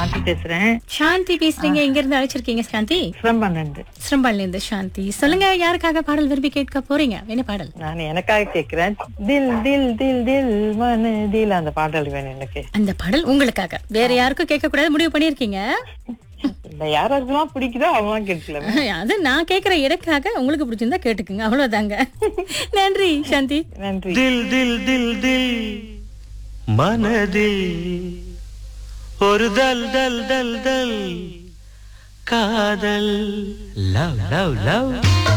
சாந்தி பேசுறேன் சாந்தி பேசுறீங்க எங்க இருந்து அழைச்சிருக்கீங்க சாந்தி சிரம்பன்னண்டு சிரம்பால்ல இருந்து சாந்தி சொல்லுங்க யாருக்காக பாடல் விரும்பி கேட்க போறீங்க என்ன பாடல் நான் எனக்காக கேக்குறேன் தில் தில் தில் தில் மனதில் அந்த பாடல் வேணும் எனக்கு அந்த பாடல் உங்களுக்காக வேற யாருக்கும் கேட்க கூடாது முடிவு பண்ணிருக்கீங்க இந்த யாராருக்கெல்லாம் பிடிக்குதோ அவங்களாம் கேட்கல அது நான் கேக்குற எனக்காக உங்களுக்கு பிடிச்சிருந்தா கேட்டுக்குங்க அவ்வளவுதாங்க நன்றி சாந்தி நன்றி தில் தில் தில் தில் மனதில் ஒரு தல் தல் தல் தல் காதல் லவ் லவ் லவ்